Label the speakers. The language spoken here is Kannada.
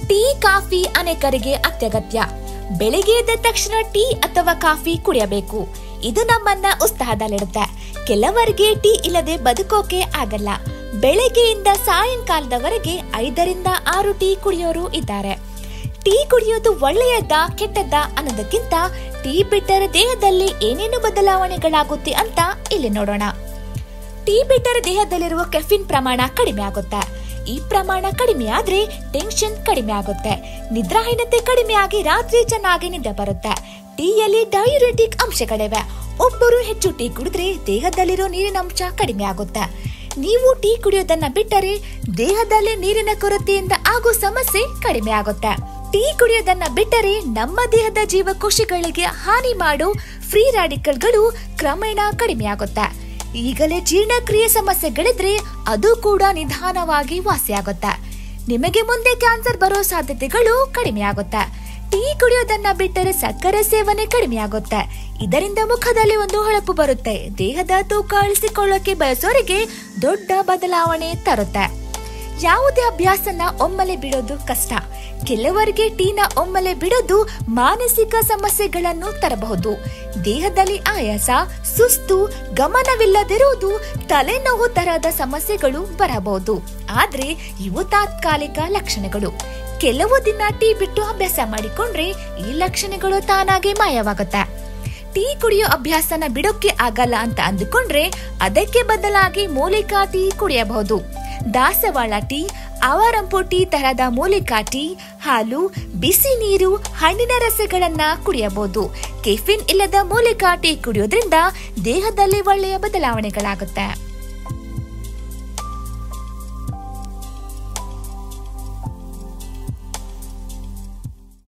Speaker 1: ಟೀ ಕಾಫಿ ಅನೇಕರಿಗೆ ಅತ್ಯಗತ್ಯ ಬೆಳಿಗ್ಗೆ ಎದ್ದ ತಕ್ಷಣ ಟೀ ಅಥವಾ ಕಾಫಿ ಕುಡಿಯಬೇಕು ಇದು ನಮ್ಮನ್ನ ಉತ್ಸಾಹದಲ್ಲಿಡುತ್ತೆ ಕೆಲವರಿಗೆ ಟೀ ಇಲ್ಲದೆ ಬದುಕೋಕೆ ಆಗಲ್ಲ ಬೆಳಗ್ಗೆಯಿಂದ ಸಾಯಂಕಾಲದವರೆಗೆ ಐದರಿಂದ ಆರು ಟೀ ಕುಡಿಯೋರು ಇದ್ದಾರೆ ಟೀ ಕುಡಿಯೋದು ಒಳ್ಳೆಯದ ಕೆಟ್ಟದ್ದ ಅನ್ನೋದಕ್ಕಿಂತ ಟೀ ಬಿಟ್ಟರೆ ದೇಹದಲ್ಲಿ ಏನೇನು ಬದಲಾವಣೆಗಳಾಗುತ್ತೆ ಅಂತ ಇಲ್ಲಿ ನೋಡೋಣ ಟೀ ಬಿಟ್ಟರೆ ದೇಹದಲ್ಲಿರುವ ಕೆಫಿನ್ ಪ್ರಮಾಣ ಕಡಿಮೆ ಆಗುತ್ತೆ ಈ ಪ್ರಮಾಣ ಕಡಿಮೆ ಆದ್ರೆ ಟೆನ್ಷನ್ ಕಡಿಮೆ ಆಗುತ್ತೆ ನಿದ್ರಾಹೀನತೆ ಕಡಿಮೆ ಆಗಿ ರಾತ್ರಿ ಚೆನ್ನಾಗಿ ನಿದ್ದೆ ಬರುತ್ತೆ ಟೀಯಲ್ಲಿ ಡಯೂರೆಟಿಕ್ ಅಂಶಗಳಿವೆ ಒಬ್ಬರು ಹೆಚ್ಚು ಟೀ ಕುಡಿದ್ರೆ ದೇಹದಲ್ಲಿರೋ ನೀರಿನ ಅಂಶ ಕಡಿಮೆ ಆಗುತ್ತೆ ನೀವು ಟೀ ಕುಡಿಯೋದನ್ನ ಬಿಟ್ಟರೆ ದೇಹದಲ್ಲಿ ನೀರಿನ ಕೊರತೆಯಿಂದ ಆಗೋ ಸಮಸ್ಯೆ ಕಡಿಮೆ ಆಗುತ್ತೆ ಟೀ ಕುಡಿಯೋದನ್ನ ಬಿಟ್ಟರೆ ನಮ್ಮ ದೇಹದ ಜೀವಕೋಶಗಳಿಗೆ ಹಾನಿ ಮಾಡೋ ಫ್ರೀ ರ್ಯಾಡಿಕಲ್ಗಳು ಕ್ರಮೇಣ ಕಡಿಮೆ ಆಗುತ್ತೆ ಈಗಲೇ ಜೀರ್ಣಕ್ರಿಯೆ ಸಮಸ್ಯೆಗಳಿದ್ರೆ ಅದು ಕೂಡ ನಿಧಾನವಾಗಿ ವಾಸಿಯಾಗುತ್ತೆ ನಿಮಗೆ ಮುಂದೆ ಕ್ಯಾನ್ಸರ್ ಬರೋ ಸಾಧ್ಯತೆಗಳು ಕಡಿಮೆ ಆಗುತ್ತೆ ಟೀ ಕುಡಿಯೋದನ್ನ ಬಿಟ್ಟರೆ ಸಕ್ಕರೆ ಸೇವನೆ ಕಡಿಮೆ ಆಗುತ್ತೆ ಇದರಿಂದ ಮುಖದಲ್ಲಿ ಒಂದು ಹೊಳಪು ಬರುತ್ತೆ ದೇಹದ ತೂಕ ಇಳಿಸಿಕೊಳ್ಳೋಕೆ ಬಯಸೋರಿಗೆ ದೊಡ್ಡ ಬದಲಾವಣೆ ತರುತ್ತೆ ಯಾವುದೇ ಅಭ್ಯಾಸನ ಒಮ್ಮೆಲೆ ಬಿಡೋದು ಕಷ್ಟ ಕೆಲವರಿಗೆ ಟೀನ ಒಮ್ಮೆಲೆ ಬಿಡೋದು ಮಾನಸಿಕ ಸಮಸ್ಯೆಗಳನ್ನು ತರಬಹುದು ದೇಹದಲ್ಲಿ ಆಯಾಸ ಸುಸ್ತು ಗಮನವಿಲ್ಲದಿರುವುದು ತಲೆನೋವು ತರಹದ ಸಮಸ್ಯೆಗಳು ಬರಬಹುದು ಆದ್ರೆ ಇವು ತಾತ್ಕಾಲಿಕ ಲಕ್ಷಣಗಳು ಕೆಲವು ದಿನ ಟೀ ಬಿಟ್ಟು ಅಭ್ಯಾಸ ಮಾಡಿಕೊಂಡ್ರೆ ಈ ಲಕ್ಷಣಗಳು ತಾನಾಗೆ ಮಾಯವಾಗುತ್ತೆ ಟೀ ಕುಡಿಯೋ ಅಭ್ಯಾಸನ ಬಿಡೋಕೆ ಆಗಲ್ಲ ಅಂತ ಅಂದುಕೊಂಡ್ರೆ ಅದಕ್ಕೆ ಬದಲಾಗಿ ಮೂಲಿಕಾ ಟೀ ಕುಡಿಯಬಹುದು ದಾಸವಾಳ ಟೀ ಅವರಂಪು ಟೀ ತರಹದ ಮೂಲಿಕಾ ಟೀ ಹಾಲು ಬಿಸಿ ನೀರು ಹಣ್ಣಿನ ರಸಗಳನ್ನ ಕುಡಿಯಬಹುದು ಕೆಫಿನ್ ಇಲ್ಲದ ಮೂಲಿಕಾ ಟೀ ಕುಡಿಯೋದ್ರಿಂದ ದೇಹದಲ್ಲಿ ಒಳ್ಳೆಯ ಬದಲಾವಣೆಗಳಾಗುತ್ತೆ